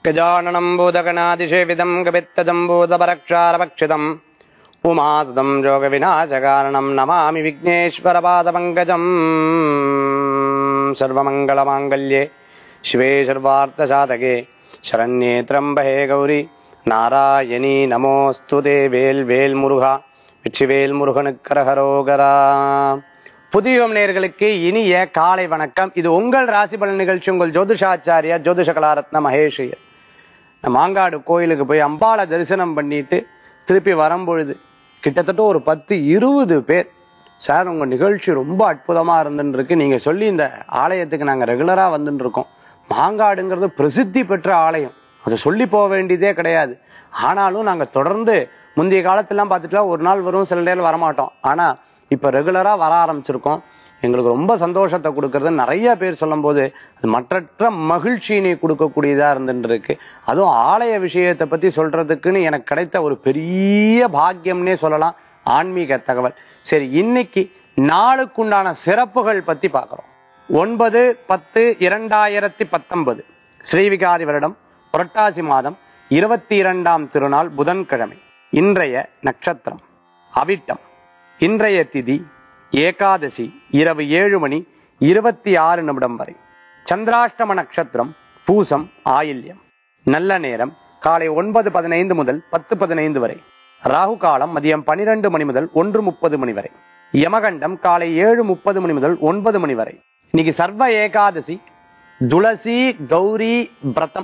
गजाननं भूतगणातिसेवितं कपित्तजम्बूतपरक्षारभक्षितम् उमासुतं योगविनाशकारणं नमामि विघ्नेश्वरपादपङ्कजम् सर्वमङ्गलमाङ्गल्ये शिवे सर्वार्थसाधके शरण्ये त्र्यम्बहे गौरि நாராயணி நமோஸ்து தே வேல் வேல் முருகா வெற்றிவேல் முருகனுக்கரகரோகரா புதியம் நேர்களுக்கு இனிய காலை வணக்கம் இது உங்கள் ராசி பலன் நிகழ்ச்சி உங்கள் ஜோதிஷாச்சாரியா ஜோதிஷ கலாரத்ன மகேஷையர் நான் மாங்காடு கோயிலுக்கு போய் அம்பாளை தரிசனம் பண்ணிட்டு திருப்பி வரும்பொழுது கிட்டத்தட்ட ஒரு பத்து இருபது பேர் சார் உங்க நிகழ்ச்சி ரொம்ப அற்புதமா இருந்துன்னு இருக்கு நீங்க சொல்லி இந்த ஆலயத்துக்கு நாங்க ரெகுலரா வந்துட்டு இருக்கோம் மாங்காடுங்கிறது பிரசித்தி பெற்ற ஆலயம் அதை சொல்லி போக வேண்டியதே கிடையாது ஆனாலும் நாங்க தொடர்ந்து முந்தைய காலத்திலாம் பார்த்துட்டா ஒரு நாள் வரும் சில நேரம் வரமாட்டோம் ஆனா இப்ப ரெகுலரா வர ஆரம்பிச்சிருக்கோம் எங்களுக்கு ரொம்ப சந்தோஷத்தை கொடுக்கறது நிறைய பேர் சொல்லும்போது அது மற்றற்ற மகிழ்ச்சியினை கொடுக்கக்கூடியதா இருந்துட்டு இருக்கு அதுவும் ஆலய விஷயத்தை பத்தி சொல்றதுக்குன்னு எனக்கு கிடைத்த ஒரு பெரிய பாக்கியம்னே சொல்லலாம் ஆன்மீக தகவல் சரி இன்னைக்கு நாளுக்குண்டான சிறப்புகள் பத்தி பார்க்கிறோம் ஒன்பது பத்து இரண்டாயிரத்தி பத்தொன்பது ஸ்ரீவிகாரி வருடம் புரட்டாசி மாதம் இருபத்தி இரண்டாம் திருநாள் புதன்கிழமை இன்றைய நட்சத்திரம் அவிட்டம் இன்றைய திதி ஏகாதசி இரவு ஏழு மணி இருபத்தி ஆறு நிமிடம் வரை சந்திராஷ்டம நட்சத்திரம் பூசம் ஆயில்யம் நல்ல நேரம் காலை ஒன்பது பதினைந்து முதல் பத்து பதினைந்து வரை ராகு காலம் மதியம் பனிரெண்டு மணி முதல் ஒன்று முப்பது மணி வரை யமகண்டம் காலை ஏழு முப்பது மணி முதல் ஒன்பது மணி வரை இன்னைக்கு சர்வ ஏகாதசி துளசி கௌரி விரதம்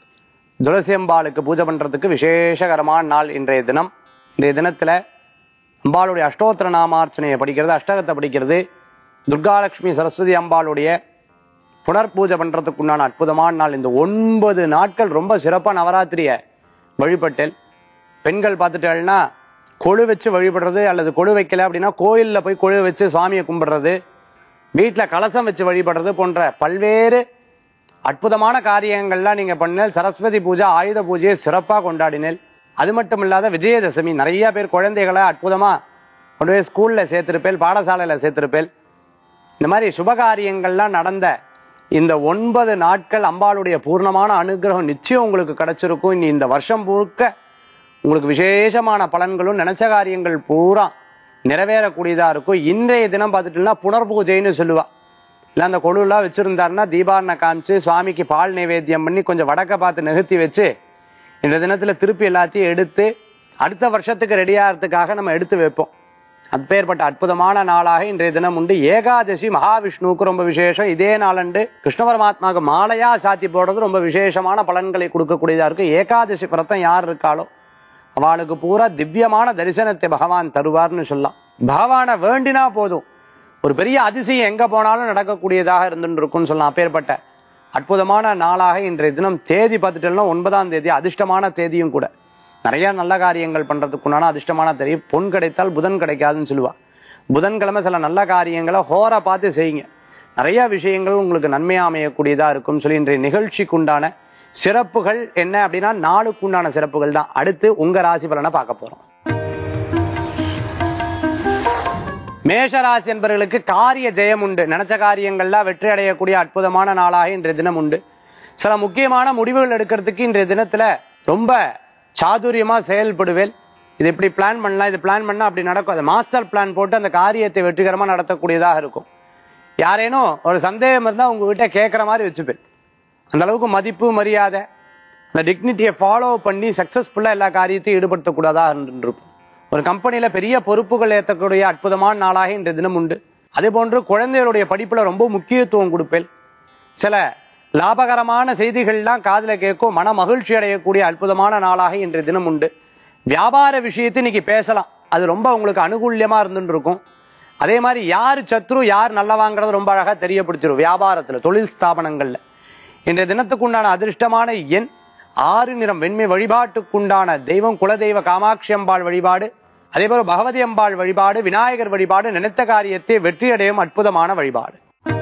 துளசி அம்பாளுக்கு பூஜை பண்றதுக்கு விசேஷகரமான நாள் இன்றைய தினம் இன்றைய தினத்துல அம்பாளுடைய அஷ்டோத்திர நாமார்ச்சனையை படிக்கிறது அஷ்டகத்தை படிக்கிறது துர்காலட்சுமி சரஸ்வதி அம்பாளுடைய புனர் பூஜை பண்றதுக்கு உண்டான அற்புதமான நாள் இந்த ஒன்பது நாட்கள் ரொம்ப சிறப்பா நவராத்திரிய வழிபட்டேன் பெண்கள் பார்த்துட்டேன்னா கொழு வச்சு வழிபடுறது அல்லது கொழு வைக்கல அப்படின்னா கோயில்ல போய் கொழு வச்சு சுவாமியை கும்பிடுறது வீட்டுல கலசம் வச்சு வழிபடுறது போன்ற பல்வேறு அற்புதமான காரியங்கள்லாம் நீங்க பண்ணேன் சரஸ்வதி பூஜை ஆயுத பூஜையை சிறப்பா கொண்டாடினேன் அது மட்டும் இல்லாத விஜயதசமி நிறைய பேர் குழந்தைகளை அற்புதமா கொண்டு போய் ஸ்கூல்ல சேர்த்திருப்பேன் பாடசாலையில சேர்த்திருப்பேன் இந்த மாதிரி சுபகாரியங்கள்லாம் நடந்த இந்த ஒன்பது நாட்கள் அம்பாளுடைய பூர்ணமான அனுகிரகம் நிச்சயம் உங்களுக்கு கிடைச்சிருக்கும் இனி இந்த வருஷம் முழுக்க உங்களுக்கு விசேஷமான பலன்களும் நினைச்ச காரியங்கள் பூரா நிறைவேறக்கூடியதா இருக்கும் இன்றைய தினம் பார்த்துட்டீங்கன்னா புனர்பூஜைன்னு சொல்லுவா இல்ல அந்த கொழுலாம் வச்சிருந்தாருன்னா தீபாரணை காமிச்சு சுவாமிக்கு பால் நைவேத்தியம் பண்ணி கொஞ்சம் வடக்க பார்த்து நிகழ்த்தி வச்சு இந்த தினத்துல திருப்பி எல்லாத்தையும் எடுத்து அடுத்த வருஷத்துக்கு ரெடி ஆகிறதுக்காக நம்ம எடுத்து வைப்போம் அப்பேற்பட்ட அற்புதமான நாளாக இன்றைய தினம் உண்டு ஏகாதசி மகாவிஷ்ணுவுக்கு ரொம்ப விசேஷம் இதே நாளண்டு கிருஷ்ண பரமாத்மாவுக்கு மாலையா சாத்தி போடுறது ரொம்ப விசேஷமான பலன்களை கொடுக்கக்கூடியதா இருக்கும் ஏகாதசி விரதம் யார் இருக்காளோ அவளுக்கு பூரா திவ்யமான தரிசனத்தை பகவான் தருவார்னு சொல்லலாம் பகவானை வேண்டினா போதும் ஒரு பெரிய அதிசயம் எங்க போனாலும் நடக்கக்கூடியதாக இருந்துட்டு இருக்கும்னு சொல்லலாம் அப்பேற்பட்ட அற்புதமான நாளாக இன்றைய தினம் தேதி பார்த்துட்டோம்னா ஒன்பதாம் தேதி அதிர்ஷ்டமான தேதியும் கூட நிறைய நல்ல காரியங்கள் பண்றதுக்குண்டான அதிர்ஷ்டமான தேதி பொன் கிடைத்தால் புதன் கிடைக்காதுன்னு சொல்லுவா புதன்கிழமை சில நல்ல காரியங்களை ஹோரா பார்த்து செய்யுங்க நிறைய விஷயங்கள் உங்களுக்கு நன்மையா அமையக்கூடியதா இருக்கும்னு சொல்லி இன்றைய நிகழ்ச்சிக்குண்டான சிறப்புகள் என்ன அப்படின்னா நாளுக்குண்டான சிறப்புகள் தான் அடுத்து உங்க ராசி பலனை பார்க்க போறோம் மேஷராசி என்பவர்களுக்கு காரிய ஜெயம் உண்டு நினைச்ச காரியங்கள்லாம் வெற்றி அடையக்கூடிய அற்புதமான நாளாக இன்றைய தினம் உண்டு சில முக்கியமான முடிவுகள் எடுக்கிறதுக்கு இன்றைய தினத்துல ரொம்ப சாதுரியமா செயல்படுவேன் இது இப்படி பிளான் பண்ணலாம் இது பிளான் பண்ணா அப்படி நடக்கும் அது மாஸ்டர் பிளான் போட்டு அந்த காரியத்தை வெற்றிகரமா நடத்தக்கூடியதாக இருக்கும் யாரேனும் ஒரு சந்தேகம் இருந்தா உங்ககிட்ட கேட்கிற மாதிரி வச்சுப்பேன் அந்த அளவுக்கு மதிப்பு மரியாதை அந்த டிக்னிட்டியை ஃபாலோ பண்ணி சக்சஸ்ஃபுல்லா எல்லா காரியத்தையும் ஈடுபடுத்தக்கூடாதா இருந்திருக்கும் ஒரு கம்பெனில பெரிய பொறுப்புகள் ஏற்றக்கூடிய அற்புதமான நாளாக இன்றைய தினம் உண்டு அதே போன்று குழந்தைகளுடைய படிப்புல ரொம்ப முக்கியத்துவம் கொடுப்பேன் சில லாபகரமான செய்திகள்லாம் காதுல கேட்கும் மன மகிழ்ச்சி அடையக்கூடிய அற்புதமான நாளாக இன்றைய தினம் உண்டு வியாபார விஷயத்தை இன்னைக்கு பேசலாம் அது ரொம்ப உங்களுக்கு அனுகூல்யமா இருந்துட்டு இருக்கும் அதே மாதிரி யார் சத்ரு யார் நல்லவாங்கிறது ரொம்ப அழகா தெரியப்படுத்திடும் வியாபாரத்துல தொழில் ஸ்தாபனங்கள்ல இன்றைய தினத்துக்குண்டான அதிர்ஷ்டமான எண் ஆறு நிறம் வெண்மை வழிபாட்டுக்குண்டான தெய்வம் குலதெய்வ காமாட்சி அம்பாள் வழிபாடு அதே போல பகவதி அம்பாள் வழிபாடு விநாயகர் வழிபாடு நினைத்த காரியத்தை வெற்றியடையும் அற்புதமான வழிபாடு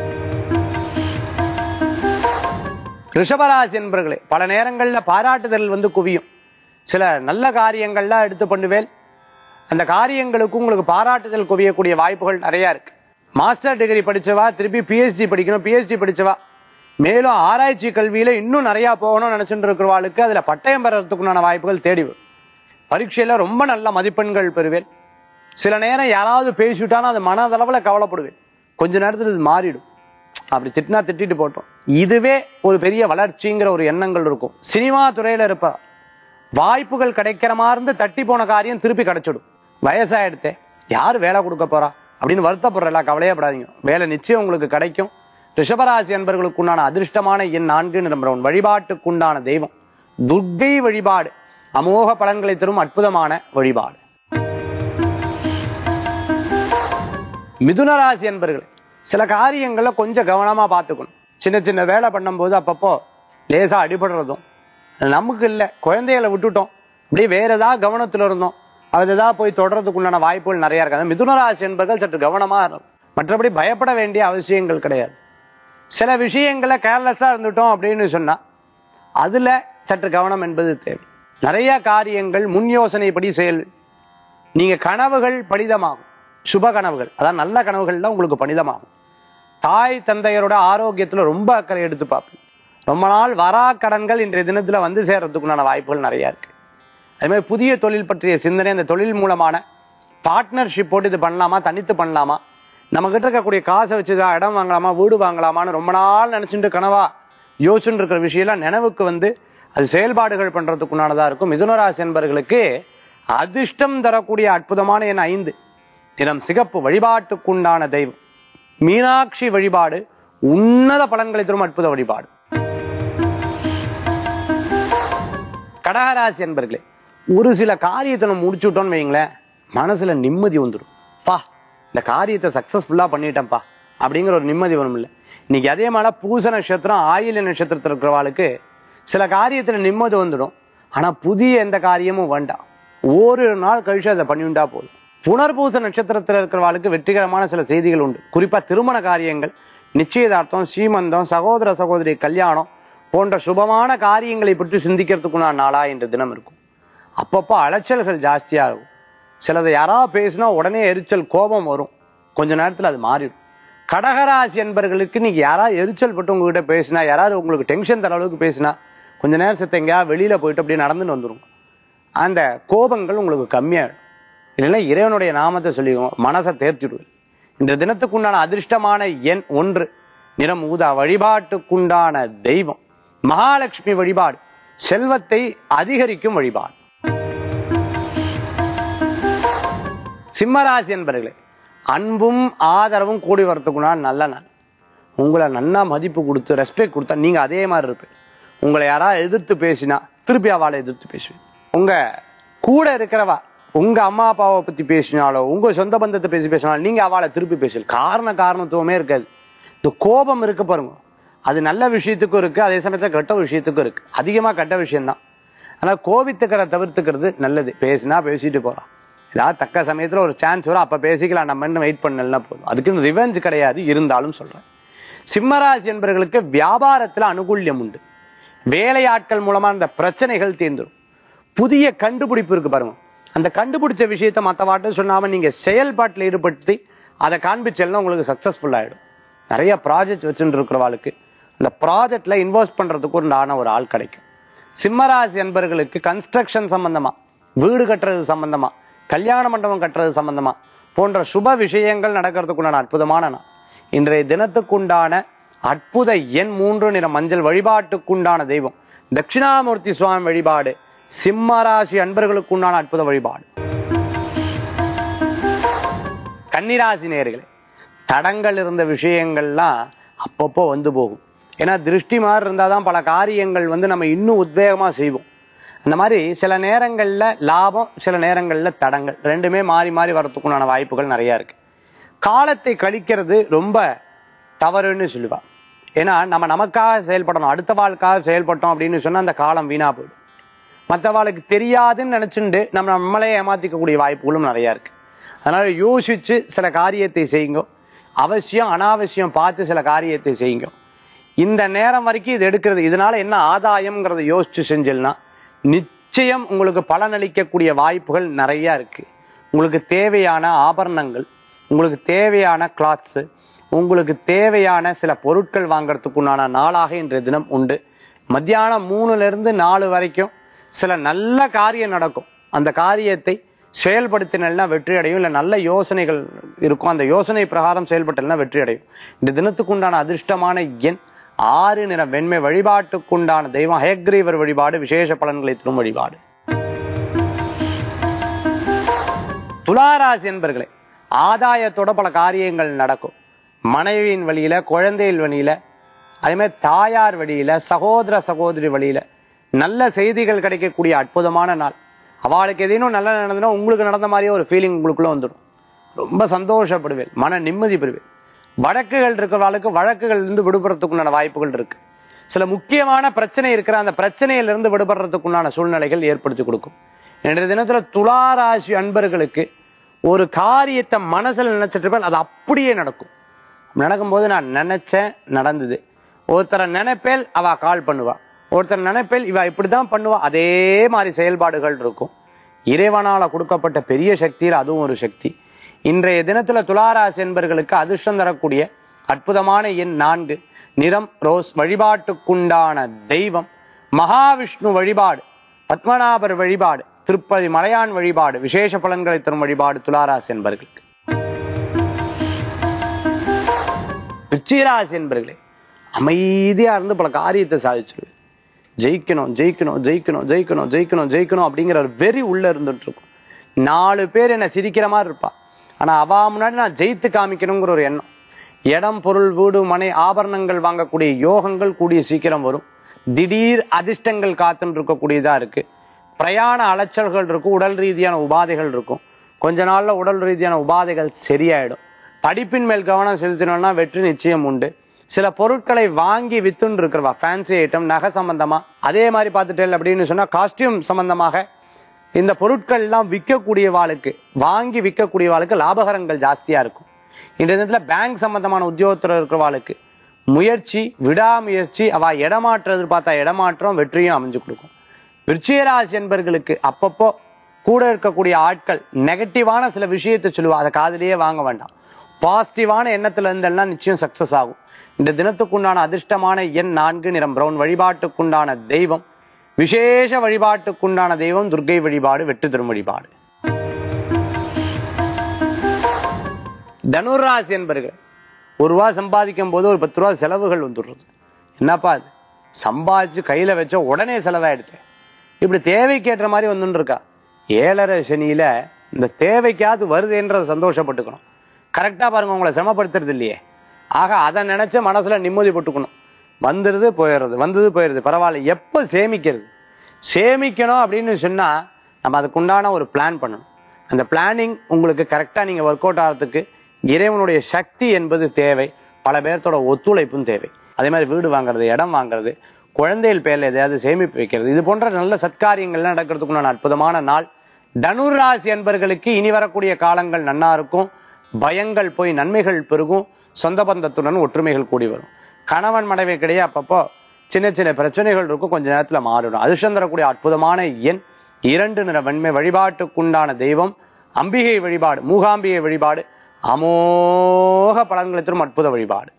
ரிஷபராசி என்பர்களே பல நேரங்கள்ல பாராட்டுதல் வந்து குவியும் சில நல்ல காரியங்கள்லாம் எடுத்து பண்ணுவேன் அந்த காரியங்களுக்கு உங்களுக்கு பாராட்டுதல் குவியக்கூடிய வாய்ப்புகள் நிறைய இருக்கு மாஸ்டர் டிகிரி படிச்சவா திருப்பி பிஹெச்டி படிக்கணும் பிஹெச்டி படிச்சவா மேலும் ஆராய்ச்சி கல்வியில இன்னும் நிறைய போகணும்னு நினைச்சிட்டு இருக்கிறவாளுக்கு அதுல பட்டயம் பெறறதுக்குண்டான வாய்ப்புகள் தேடி வரும் பரீட்சையில ரொம்ப நல்ல மதிப்பெண்கள் பெறுவேன் சில நேரம் யாராவது பேசிவிட்டாலும் அது மனதளவுல கவலைப்படுவேன் கொஞ்ச நேரத்துல இது மாறிடும் அப்படி திட்டினா திட்டிட்டு போட்டோம் இதுவே ஒரு பெரிய வளர்ச்சிங்கிற ஒரு எண்ணங்கள் இருக்கும் சினிமா துறையில இருப்ப வாய்ப்புகள் கிடைக்கிற மாதிரி இருந்து தட்டி போன காரியம் திருப்பி கிடைச்சிடும் வயசாயிடுத்தே யார் வேலை கொடுக்க போறா அப்படின்னு வருத்தப்படுறல கவலையப்படாதீங்க வேலை நிச்சயம் உங்களுக்கு கிடைக்கும் ரிஷபராசி அன்பர்களுக்கு உண்டான அதிர்ஷ்டமான எண் நான்கு நிரம்புறவன் வழிபாட்டுக்குண்டான தெய்வம் துர்க்கை வழிபாடு அமோக பலன்களை தரும் அற்புதமான வழிபாடு மிதுன ராசி அன்பர்களே சில காரியங்கள்ல கொஞ்சம் கவனமா பார்த்துக்கணும் சின்ன சின்ன வேலை பண்ணும்போது அப்பப்போ லேசா அடிபடுறதும் நமக்கு இல்ல குழந்தைகளை விட்டுட்டோம் அப்படியே வேற ஏதாவது கவனத்துல இருந்தோம் அது ஏதாவது போய் தொடர்றதுக்கு உண்டான வாய்ப்புகள் நிறைய இருக்காது மிதுன ராசி என்பர்கள் சற்று கவனமா இருக்கும் மற்றபடி பயப்பட வேண்டிய அவசியங்கள் கிடையாது சில விஷயங்களை கேர்லெஸ்ஸா இருந்துட்டோம் அப்படின்னு சொன்னா அதுல சற்று கவனம் என்பது தேவை நிறைய காரியங்கள் முன் யோசனைப்படி செயல் நீங்க கனவுகள் பலிதமாகும் சுப கனவுகள் அதான் நல்ல கனவுகள்லாம் உங்களுக்கு பணிதமாகும் தாய் தந்தையரோட ஆரோக்கியத்துல ரொம்ப அக்கறை எடுத்து பார்ப்பீங்க ரொம்ப நாள் வரா கடன்கள் இன்றைய தினத்துல வந்து சேர்றதுக்குண்டான வாய்ப்புகள் நிறைய இருக்கு அதே மாதிரி புதிய தொழில் பற்றிய சிந்தனை அந்த தொழில் மூலமான பார்ட்னர்ஷிப் போட்டு இது பண்ணலாமா தனித்து பண்ணலாமா நம்ம கிட்ட இருக்கக்கூடிய காசை வச்சுதான் இடம் வாங்கலாமா வீடு வாங்கலாமான்னு ரொம்ப நாள் நினைச்சுட்டு கனவா யோசிச்சுட்டு இருக்கிற விஷயம்லாம் நினைவுக்கு வந்து அது செயல்பாடுகள் பண்றதுக்குண்டானதா இருக்கும் மிதுனராசி என்பவர்களுக்கு அதிர்ஷ்டம் தரக்கூடிய அற்புதமான எண் ஐந்து தினம் சிகப்பு வழிபாட்டுக்குண்டான தெய்வம் மீனாட்சி வழிபாடு உன்னத பலன்களை தரும் அற்புத வழிபாடு கடகராசி என்பர்களே ஒரு சில காரியத்தை நம்ம முடிச்சுட்டோம்னு வைங்களேன் மனசுல நிம்மதி வந்துடும் பா இந்த காரியத்தை சக்சஸ்ஃபுல்லா பண்ணிட்டேன்ப்பா அப்படிங்கிற ஒரு நிம்மதி வரும் இல்லை இன்னைக்கு அதே மாதிரி பூச நட்சத்திரம் ஆயில நட்சத்திரத்தில் இருக்கிறவாளுக்கு சில காரியத்துல நிம்மதி வந்துடும் ஆனா புதிய எந்த காரியமும் வேண்டாம் ஒரு நாள் கழிச்சு அதை பண்ணிவிட்டா போதும் புனர்பூச நட்சத்திரத்தில் இருக்கிறவாளுக்கு வெற்றிகரமான சில செய்திகள் உண்டு குறிப்பா திருமண காரியங்கள் நிச்சயதார்த்தம் சீமந்தம் சகோதர சகோதரி கல்யாணம் போன்ற சுபமான காரியங்களை பற்றி சிந்திக்கிறதுக்குண்டான நாளா இன்று தினம் இருக்கும் அப்பப்போ அலைச்சல்கள் ஜாஸ்தியா இருக்கும் சிலதை யாராவது பேசினா உடனே எரிச்சல் கோபம் வரும் கொஞ்ச நேரத்துல அது மாறிடும் கடகராசி என்பர்களுக்கு நீங்க யாராவது எரிச்சல் பட்டு உங்ககிட்ட பேசினா யாராவது உங்களுக்கு டென்ஷன் தர அளவுக்கு பேசினா கொஞ்ச நேரம் செத்த எங்கேயாவது வெளியில போயிட்டு அப்படியே நடந்துட்டு வந்துரும் அந்த கோபங்கள் உங்களுக்கு கம்மியாயிடும் இல்லைன்னா இறைவனுடைய நாமத்தை சொல்லிடுவோம் மனசை தேர்த்திடுவேன் இந்த தினத்துக்குண்டான அதிர்ஷ்டமான எண் ஒன்று நிறம் ஊதா வழிபாட்டுக்குண்டான தெய்வம் மகாலட்சுமி வழிபாடு செல்வத்தை அதிகரிக்கும் வழிபாடு சிம்மராசி என்பர்களே அன்பும் ஆதரவும் கூடி வரத்துக்குண்டான நல்ல நாள் உங்களை நன்னா மதிப்பு கொடுத்து ரெஸ்பெக்ட் கொடுத்தா நீங்க அதே மாதிரி இருப்பீங்க உங்களை யாராவது எதிர்த்து பேசினா திருப்பி அவளை எதிர்த்து பேசுவேன் உங்க கூட இருக்கிறவா உங்க அம்மா அப்பாவை பத்தி பேசினாலோ உங்க சொந்த பந்தத்தை பேசி பேசினாலும் நீங்க அவளை திருப்பி பேசல காரண காரணத்துவமே இருக்காது இந்த கோபம் இருக்கு பாருங்க அது நல்ல விஷயத்துக்கும் இருக்கு அதே சமயத்துல கெட்ட விஷயத்துக்கும் இருக்கு அதிகமா கெட்ட விஷயம்தான் ஆனா கோபித்துக்கிற தவிர்த்துக்கிறது நல்லது பேசினா பேசிட்டு போறான் ஏதாவது தக்க சமயத்துல ஒரு சான்ஸ் வரும் அப்ப பேசிக்கலாம் நம்ம வெயிட் பண்ணலாம் போதும் அதுக்குன்னு ரிவெஞ்ச் கிடையாது இருந்தாலும் சொல்றேன் சிம்மராசி என்பவர்களுக்கு வியாபாரத்துல அனுகூல்யம் உண்டு வேலையாட்கள் மூலமா இந்த பிரச்சனைகள் தீர்ந்துடும் புதிய கண்டுபிடிப்பு இருக்கு பாருங்க அந்த கண்டுபிடிச்ச விஷயத்த மத்தவாட்ட சொன்னாம நீங்க செயல்பாட்டில் ஈடுபடுத்தி அதை காண்பிச்சல்னா உங்களுக்கு சக்சஸ்ஃபுல் ஆயிடும் நிறைய ப்ராஜெக்ட் வச்சுட்டு இருக்கிறவாளுக்கு அந்த ப்ராஜெக்ட்ல இன்வெஸ்ட் பண்றதுக்கு ஒரு ஆன ஒரு ஆள் கிடைக்கும் சிம்மராசி என்பவர்களுக்கு கன்ஸ்ட்ரக்ஷன் சம்பந்தமா வீடு கட்டுறது சம்பந்தமா கல்யாண மண்டபம் கட்டுறது சம்பந்தமா போன்ற சுப விஷயங்கள் நடக்கிறதுக்குண்டான அற்புதமான நாள் இன்றைய தினத்துக்குண்டான அற்புத எண் மூன்று நிற மஞ்சள் வழிபாட்டுக்குண்டான தெய்வம் தட்சிணாமூர்த்தி சுவாமி வழிபாடு சிம்மராசி அன்பர்களுக்குண்டான அற்புத வழிபாடு கன்னிராசி நேர்களே தடங்கள் இருந்த விஷயங்கள்லாம் அப்பப்போ வந்து போகும் ஏன்னா திருஷ்டி மாதிரி இருந்தாதான் பல காரியங்கள் வந்து நம்ம இன்னும் உத்வேகமா செய்வோம் அந்த மாதிரி சில நேரங்கள்ல லாபம் சில நேரங்கள்ல தடங்கள் ரெண்டுமே மாறி மாறி வரத்துக்குண்டான வாய்ப்புகள் நிறைய இருக்கு காலத்தை கழிக்கிறது ரொம்ப தவறுன்னு சொல்லுவா ஏன்னா நம்ம நமக்காக செயல்படணும் அடுத்த வாழ்க்காக செயல்பட்டோம் அப்படின்னு சொன்னா அந்த காலம் வீணா போயிடும் மற்றவாளுக்கு தெரியாதுன்னு நினைச்சுண்டு நம்ம நம்மளே ஏமாத்திக்கக்கூடிய வாய்ப்புகளும் நிறைய இருக்கு அதனால யோசிச்சு சில காரியத்தை செய்யுங்க அவசியம் அனாவசியம் பார்த்து சில காரியத்தை செய்யுங்க இந்த நேரம் வரைக்கும் இது எடுக்கிறது இதனால என்ன ஆதாயம்ங்கிறத யோசிச்சு செஞ்சல்னா நிச்சயம் உங்களுக்கு பலனளிக்கக்கூடிய வாய்ப்புகள் நிறைய இருக்கு உங்களுக்கு தேவையான ஆபரணங்கள் உங்களுக்கு தேவையான கிளாத்ஸ் உங்களுக்கு தேவையான சில பொருட்கள் வாங்குறதுக்குண்டான நாளாக இன்றைய தினம் உண்டு மத்தியானம் மூணுல இருந்து நாலு வரைக்கும் சில நல்ல காரியம் நடக்கும் அந்த காரியத்தை செயல்படுத்தினா வெற்றி அடையும் இல்ல நல்ல யோசனைகள் இருக்கும் அந்த யோசனை பிரகாரம் செயல்பட்டல்னா வெற்றி அடையும் இந்த தினத்துக்குண்டான அதிர்ஷ்டமான எண் ஆறு நிற வெண்மை வழிபாட்டுக்குண்டான தெய்வம் ஹயக்ரீவர் வழிபாடு விசேஷ பலன்களை தரும் வழிபாடு துளாராசி என்பர்களே ஆதாயத்தோட பல காரியங்கள் நடக்கும் மனைவியின் வழியில குழந்தைகள் வழியில அதே மாதிரி தாயார் வழியில சகோதர சகோதரி வழியில நல்ல செய்திகள் கிடைக்கக்கூடிய அற்புதமான நாள் அவளுக்கு எதேனும் நல்லா நடந்ததுன்னா உங்களுக்கு நடந்த மாதிரியே ஒரு ஃபீலிங் உங்களுக்குள்ள வந்துடும் ரொம்ப சந்தோஷப்படுவேன் மன நிம்மதி பெறுவேன் வழக்குகள் இருக்கிறவளுக்கு வழக்குகள் இருந்து விடுபடுறதுக்குண்டான வாய்ப்புகள் இருக்கு சில முக்கியமான பிரச்சனை இருக்கிற அந்த பிரச்சனையிலிருந்து விடுபடுறதுக்குண்டான சூழ்நிலைகள் ஏற்படுத்தி கொடுக்கும் இன்றைய தினத்துல துளாராசி அன்பர்களுக்கு ஒரு காரியத்தை மனசுல நினைச்சிட்டு இருப்பேன் அது அப்படியே நடக்கும் நடக்கும்போது நான் நினைச்சேன் நடந்தது ஒருத்தரை நினைப்பேல் அவ கால் பண்ணுவா ஒருத்தர் நினைப்பேல் இவ இப்படிதான் பண்ணுவா அதே மாதிரி செயல்பாடுகள் இருக்கும் இறைவனால கொடுக்கப்பட்ட பெரிய சக்தியில் அதுவும் ஒரு சக்தி இன்றைய தினத்துல துளாராசி என்பர்களுக்கு அதிர்ஷ்டம் தரக்கூடிய அற்புதமான எண் நான்கு நிறம் ரோஸ் வழிபாட்டுக்குண்டான தெய்வம் மகாவிஷ்ணு வழிபாடு பத்மநாபர் வழிபாடு திருப்பதி மலையான் வழிபாடு விசேஷ பலன்களை தரும் வழிபாடு துளாராசி என்பர்களுக்கு விருச்சிகராசி என்பர்களே அமைதியா இருந்து பல காரியத்தை சாதிச்சிருவேன் ஜெயிக்கணும் ஜெயிக்கணும் ஜெயிக்கணும் ஜெயிக்கணும் ஜெயிக்கணும் ஜெயிக்கணும் அப்படிங்கிற ஒரு வெறி உள்ள இருந்துட்டு இருக்கும் நாலு பேர் என்ன சிரிக்கிற மாதிரி இருப்பா ஆனா அவ முன்னாடி நான் ஜெயித்து காமிக்கணுங்கிற ஒரு எண்ணம் இடம் பொருள் வீடு மனை ஆபரணங்கள் வாங்கக்கூடிய யோகங்கள் கூடிய சீக்கிரம் வரும் திடீர் அதிர்ஷ்டங்கள் காத்துன்னு இருக்கக்கூடியதா இருக்கு பிரயாண அலைச்சல்கள் இருக்கும் உடல் ரீதியான உபாதைகள் இருக்கும் கொஞ்ச நாள்ல உடல் ரீதியான உபாதைகள் சரியாயிடும் படிப்பின் மேல் கவனம் செலுத்தினோம்னா வெற்றி நிச்சயம் உண்டு சில பொருட்களை வாங்கி வித்துன்னு இருக்கிறவா ஃபேன்சி ஐட்டம் நகை சம்பந்தமா அதே மாதிரி பார்த்துட்டேன் அப்படின்னு சொன்னா காஸ்டியூம் சம்பந்தமாக இந்த பொருட்கள் எல்லாம் விற்கக்கூடிய வாளுக்கு வாங்கி விற்கக்கூடிய வாளுக்கு லாபகரங்கள் ஜாஸ்தியா இருக்கும் இந்த இடத்துல பேங்க் சம்பந்தமான உத்தியோகத்தில் இருக்கிறவாளுக்கு முயற்சி விடாமுயற்சி அவ இடமாற்றம் எதிர்பார்த்தா இடமாற்றம் வெற்றியும் அமைஞ்சு கொடுக்கும் விருச்சிகராசி என்பர்களுக்கு அப்பப்போ கூட இருக்கக்கூடிய ஆட்கள் நெகட்டிவான சில விஷயத்தை சொல்லுவா அதை காதுலயே வாங்க வேண்டாம் பாசிட்டிவான எண்ணத்துல இருந்தெல்லாம் நிச்சயம் சக்சஸ் ஆகும் இந்த தினத்துக்குண்டான அதிர்ஷ்டமான எண் நான்கு நிறம் பிரவுன் வழிபாட்டுக்குண்டான தெய்வம் விசேஷ வழிபாட்டுக்குண்டான தெய்வம் துர்க்கை வழிபாடு வெட்டு தரும் வழிபாடு தனுராசி என்பர்கள் ஒரு ரூபா சம்பாதிக்கும் போது ஒரு பத்து ரூபா செலவுகள் வந்துடுறது என்னப்பா அது சம்பாதிச்சு கையில வச்ச உடனே செலவாயிடுது இப்படி தேவைக்கேற்ற மாதிரி வந்துட்டு இருக்கா ஏழரை சனியில இந்த தேவைக்காவது வருதுன்றத சந்தோஷப்பட்டுக்கணும் கரெக்டா பாருங்க உங்களை சிரமப்படுத்துறது இல்லையே ஆக அதை நினைச்சு மனசுல நிம்மதி போட்டுக்கணும் வந்துருது போயிடுறது வந்தது போயிடுது பரவாயில்ல எப்ப சேமிக்கிறது சேமிக்கணும் அப்படின்னு சொன்னா நம்ம அதுக்குண்டான ஒரு பிளான் பண்ணணும் அந்த பிளானிங் உங்களுக்கு கரெக்டா நீங்க ஒர்க் அவுட் ஆகிறதுக்கு இறைவனுடைய சக்தி என்பது தேவை பல பேர்த்தோட ஒத்துழைப்பும் தேவை அதே மாதிரி வீடு வாங்குறது இடம் வாங்குறது குழந்தைகள் பேர்ல எதையாவது சேமிப்பு வைக்கிறது இது போன்ற நல்ல சத்காரியங்கள்லாம் நடக்கிறதுக்குண்டான அற்புதமான நாள் தனுர் ராசி என்பர்களுக்கு இனி வரக்கூடிய காலங்கள் நன்னா இருக்கும் பயங்கள் போய் நன்மைகள் பெருகும் சொந்த பந்தத்துடன் ஒற்றுமைகள் கூடி வரும் கணவன் மனைவி கிடையாது அப்பப்போ சின்ன சின்ன பிரச்சனைகள் இருக்கும் கொஞ்ச நேரத்துல மாறிடும் அதிர்ஷ்டம் தரக்கூடிய அற்புதமான எண் இரண்டு நிற வெண்மை வழிபாட்டுக்குண்டான தெய்வம் அம்பிகை வழிபாடு மூகாம்பிகை வழிபாடு அமோக பலன்களை தரும் அற்புத வழிபாடு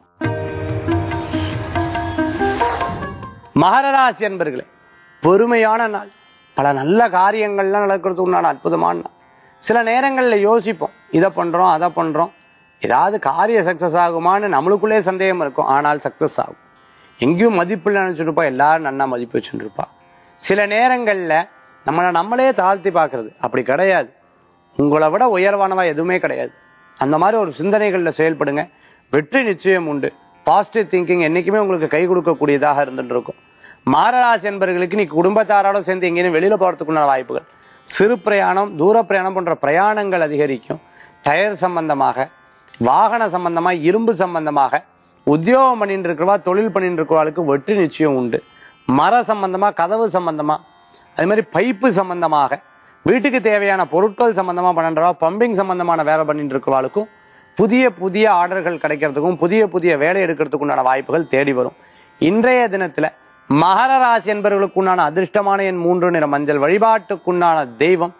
மகர ராசி அன்பர்களே பொறுமையான நாள் பல நல்ல காரியங்கள்லாம் நடக்கிறதுக்கு உண்டான அற்புதமான நாள் சில நேரங்கள்ல யோசிப்போம் இதை பண்றோம் அதை பண்றோம் ஏதாவது காரிய சக்சஸ் ஆகுமான்னு நம்மளுக்குள்ளே சந்தேகம் இருக்கும் ஆனால் சக்சஸ் ஆகும் எங்கேயும் மதிப்பு நினைச்சிருப்பா எல்லாரும் நன்னா மதிப்பு வச்சுருப்பா சில நேரங்கள்ல நம்மளை நம்மளே தாழ்த்தி பார்க்கிறது அப்படி கிடையாது உங்களை விட உயர்வானவா எதுவுமே கிடையாது அந்த மாதிரி ஒரு சிந்தனைகள்ல செயல்படுங்க வெற்றி நிச்சயம் உண்டு பாசிட்டிவ் திங்கிங் என்னைக்குமே உங்களுக்கு கை கொடுக்கக்கூடியதாக இருந்துட்டு இருக்கும் மாரராசி என்பவர்களுக்கு நீ குடும்பத்தாரோட சேர்ந்து எங்கேயும் வெளியில போறதுக்குள்ள வாய்ப்புகள் சிறு பிரயாணம் தூர பிரயாணம் போன்ற பிரயாணங்கள் அதிகரிக்கும் டயர் சம்பந்தமாக வாகன சம்பந்தமா இரும்பு சம்பந்தமாக உத்தியோகம் பண்ணிட்டு இருக்கிறவா தொழில் பண்ணிட்டு இருக்கிறவாளுக்கு வெற்றி நிச்சயம் உண்டு மர சம்பந்தமா கதவு சம்பந்தமா அதே மாதிரி பைப்பு சம்பந்தமாக வீட்டுக்கு தேவையான பொருட்கள் சம்பந்தமா பண்றவா பம்பிங் சம்பந்தமான வேலை பண்ணிட்டு இருக்கிறவாளுக்கும் புதிய புதிய ஆர்டர்கள் கிடைக்கிறதுக்கும் புதிய புதிய வேலை எடுக்கிறதுக்கு உண்டான வாய்ப்புகள் தேடி வரும் இன்றைய தினத்துல மகர ராசி என்பவர்களுக்குண்டான அதிர்ஷ்டமான எண் மூன்று நிற மஞ்சள் வழிபாட்டுக்குண்டான தெய்வம்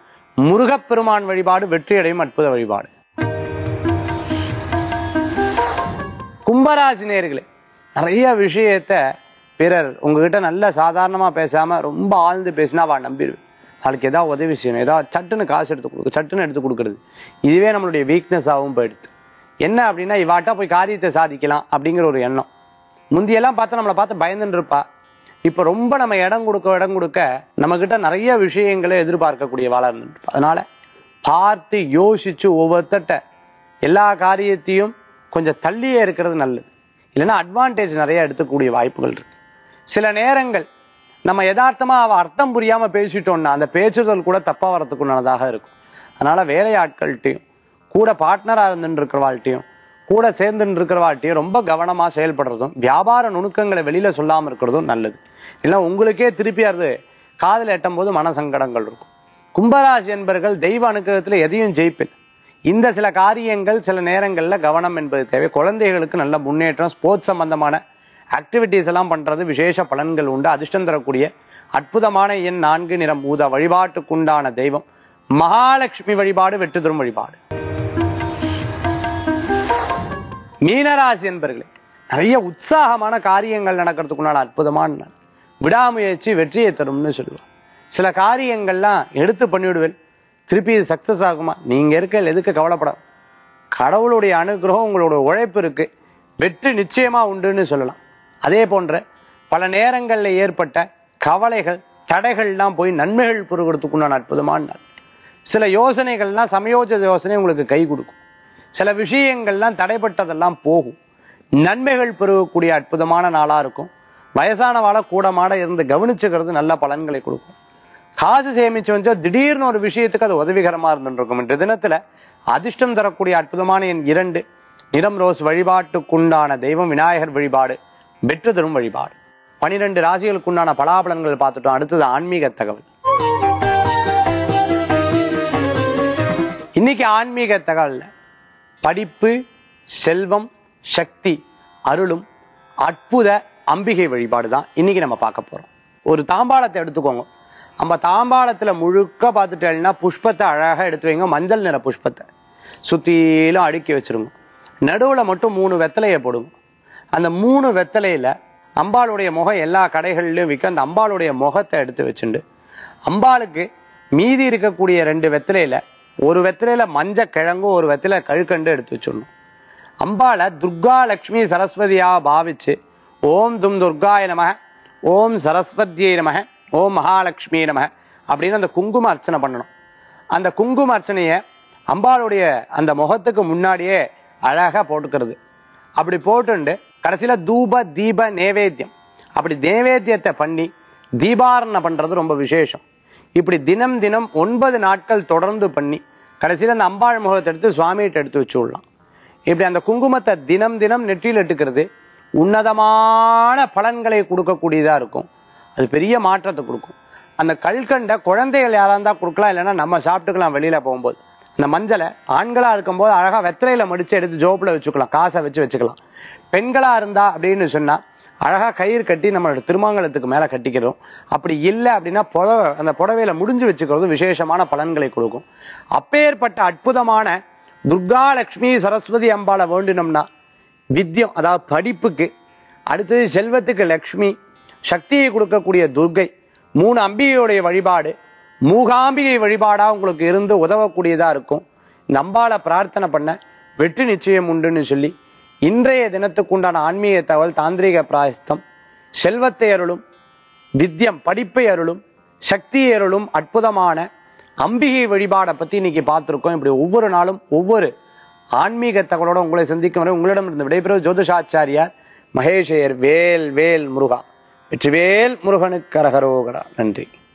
முருகப்பெருமான் வழிபாடு வெற்றி அடையும் அற்புத வழிபாடு கும்பராசி நேர்களே நிறைய விஷயத்த பிறர் உங்ககிட்ட நல்ல சாதாரணமா பேசாம ரொம்ப ஆழ்ந்து பேசினா அவ நம்பிடுவேன் நாளைக்கு ஏதாவது உதவி செய்யணும் ஏதாவது சட்டுன்னு காசு எடுத்து கொடுக்கு சட்டுன்னு எடுத்து கொடுக்கறது இதுவே நம்மளுடைய வீக்னஸாகவும் போயிடுது என்ன அப்படின்னா இவாட்டா போய் காரியத்தை சாதிக்கலாம் அப்படிங்கிற ஒரு எண்ணம் முந்தியெல்லாம் பார்த்து நம்மளை பார்த்து பயந்துன்னு இருப்பா இப்ப ரொம்ப நம்ம இடம் கொடுக்க இடம் கொடுக்க நம்ம கிட்ட நிறைய விஷயங்களை எதிர்பார்க்கக்கூடிய வாழ இருந்துட்டு அதனால பார்த்து யோசிச்சு ஒவ்வொருத்தட்ட எல்லா காரியத்தையும் கொஞ்சம் தள்ளியே இருக்கிறது நல்லது இல்லைன்னா அட்வான்டேஜ் நிறைய எடுத்துக்கூடிய வாய்ப்புகள் இருக்கு சில நேரங்கள் நம்ம யதார்த்தமா அவ அர்த்தம் புரியாம பேசிட்டோம்னா அந்த பேச்சுதல் கூட தப்பா வரத்துக்குள்ளதாக இருக்கும் அதனால வேலையாட்கள்கிட்டையும் கூட பார்ட்னரா இருந்துட்டு இருக்கிறவாழ்கிட்டையும் கூட சேர்ந்துட்டு இருக்கிறவாழ்கிட்டையும் ரொம்ப கவனமா செயல்படுறதும் வியாபார நுணுக்கங்களை வெளியில சொல்லாம இருக்கிறதும் நல்லது இல்லை உங்களுக்கே திருப்பி அது காதல் எட்டும் போது மனசங்கடங்கள் இருக்கும் கும்பராசி என்பர்கள் தெய்வ அனுகிரகத்துல எதையும் ஜெயிப்பில் இந்த சில காரியங்கள் சில நேரங்கள்ல கவனம் என்பது தேவை குழந்தைகளுக்கு நல்ல முன்னேற்றம் ஸ்போர்ட்ஸ் சம்பந்தமான ஆக்டிவிட்டிஸ் எல்லாம் பண்றது விசேஷ பலன்கள் உண்டு அதிர்ஷ்டம் தரக்கூடிய அற்புதமான எண் நான்கு நிறம் ஊதா வழிபாட்டுக்குண்டான தெய்வம் மகாலட்சுமி வழிபாடு வெற்றி தரும் வழிபாடு மீனராசி என்பர்களே நிறைய உற்சாகமான காரியங்கள் நடக்கிறதுக்குண்டான அற்புதமான நாள் விடாமுயற்சி வெற்றியை தரும்னு சொல்லுவார் சில காரியங்கள்லாம் எடுத்து பண்ணிவிடுவேன் திருப்பி இது சக்சஸ் ஆகுமா நீங்க இருக்க எதுக்கு கவலைப்பட கடவுளுடைய அனுகிரகம் உங்களோட உழைப்பு இருக்கு வெற்றி நிச்சயமா உண்டுன்னு சொல்லலாம் அதே போன்ற பல நேரங்கள்ல ஏற்பட்ட கவலைகள் தடைகள்லாம் போய் நன்மைகள் பெறுகிறதுக்குண்டான அற்புதமான நாள் சில யோசனைகள்லாம் சமயோஜித யோசனை உங்களுக்கு கை கொடுக்கும் சில விஷயங்கள்லாம் தடைப்பட்டதெல்லாம் போகும் நன்மைகள் பெருகக்கூடிய அற்புதமான நாளா இருக்கும் வயசானவாள கூடமாட இருந்து கவனிச்சுக்கிறது நல்ல பலன்களை கொடுக்கும் காசு சேமிச்சு வச்சா திடீர்னு ஒரு விஷயத்துக்கு அது உதவிகரமா இருந்துருக்கும் இன்று தினத்துல அதிர்ஷ்டம் தரக்கூடிய அற்புதமான என் இரண்டு நிறம் ரோஸ் வழிபாட்டுக்குண்டான தெய்வம் விநாயகர் வழிபாடு வெற்றி தரும் வழிபாடு பனிரெண்டு ராசிகளுக்குண்டான பலாபலன்கள் பார்த்துட்டோம் அடுத்தது ஆன்மீக தகவல் இன்னைக்கு ஆன்மீக தகவல்ல படிப்பு செல்வம் சக்தி அருளும் அற்புத அம்பிகை வழிபாடு தான் இன்னைக்கு நம்ம பார்க்க போறோம் ஒரு தாம்பாளத்தை எடுத்துக்கோங்க நம்ம தாம்பாளத்துல முழுக்க பார்த்துட்டேன்னா புஷ்பத்தை அழகா எடுத்து வைங்க மஞ்சள் நிற புஷ்பத்தை சுத்திலும் அடுக்கி வச்சிருங்க நடுவுல மட்டும் மூணு வெத்தலையை போடுங்க அந்த மூணு வெத்தலையில அம்பாளுடைய முகம் எல்லா கடைகள்லயும் விற்க அந்த அம்பாளுடைய முகத்தை எடுத்து வச்சுண்டு அம்பாளுக்கு மீதி இருக்கக்கூடிய ரெண்டு வெத்தலையில ஒரு வெத்தலையில மஞ்ச கிழங்கும் ஒரு வெத்தலை கழுக்கண்டு எடுத்து வச்சிடணும் அம்பாளை துர்கா லக்ஷ்மி சரஸ்வதியா பாவிச்சு ஓம் தும் துர்காய நமக ஓம் சரஸ்வதியை நமக ஓம் மகாலட்சுமி நமக அப்படின்னு அந்த குங்கும அர்ச்சனை பண்ணணும் அந்த குங்கும அர்ச்சனைய அம்பாளுடைய அந்த முகத்துக்கு முன்னாடியே அழகா போட்டுக்கிறது அப்படி போட்டுண்டு கடைசியில தூப தீப நேவேத்தியம் அப்படி நேவேத்தியத்தை பண்ணி தீபாரணை பண்றது ரொம்ப விசேஷம் இப்படி தினம் தினம் ஒன்பது நாட்கள் தொடர்ந்து பண்ணி கடைசியில அந்த அம்பாள் முகத்தை எடுத்து சுவாமிகிட்ட எடுத்து வச்சு விடலாம் இப்படி அந்த குங்குமத்தை தினம் தினம் நெற்றியில் எட்டுக்கிறது உன்னதமான பலன்களை கொடுக்கக்கூடியதா இருக்கும் அது பெரிய மாற்றத்தை கொடுக்கும் அந்த கல்கண்டை குழந்தைகள் யாரா இருந்தா கொடுக்கலாம் இல்லைன்னா நம்ம சாப்பிட்டுக்கலாம் வெளியில போகும்போது அந்த மஞ்சளை ஆண்களா இருக்கும்போது அழகா வெத்தலையில மடிச்சு எடுத்து ஜோப்புல வச்சுக்கலாம் காசை வச்சு வச்சுக்கலாம் பெண்களா இருந்தா அப்படின்னு சொன்னா அழகா கயிறு கட்டி நம்மளோட திருமாங்கலத்துக்கு மேல கட்டிக்கிறோம் அப்படி இல்லை அப்படின்னா புடவை அந்த புடவையில முடிஞ்சு வச்சுக்கிறது விசேஷமான பலன்களை கொடுக்கும் அப்பேற்பட்ட அற்புதமான துர்கா லட்சுமி சரஸ்வதி அம்பாளை வேண்டினோம்னா வித்யம் அதாவது படிப்புக்கு அடுத்தது செல்வத்துக்கு லக்ஷ்மி சக்தியை கொடுக்கக்கூடிய துர்கை மூணு அம்பிகையுடைய வழிபாடு மூகாம்பிகை வழிபாடா உங்களுக்கு இருந்து உதவக்கூடியதா இருக்கும் இந்த அம்பாளை பிரார்த்தனை பண்ண வெற்றி நிச்சயம் உண்டுன்னு சொல்லி இன்றைய தினத்துக்குண்டான ஆன்மீக தகவல் தாந்திரிக பிராயஸ்தம் செல்வத்தை அருளும் வித்யம் படிப்பை அருளும் சக்தி அருளும் அற்புதமான அம்பிகை வழிபாடை பத்தி இன்னைக்கு பார்த்திருக்கோம் இப்படி ஒவ்வொரு நாளும் ஒவ்வொரு ஆன்மீக தகவலோட உங்களை சந்திக்கும் வரை உங்களிடம் இருந்து விடைபெறுவது ஜோதிஷாச்சாரியார் மகேஷயர் வேல் வேல் முருகா வெற்றிவேல் முருகனுக்கு கரகரோகரா நன்றி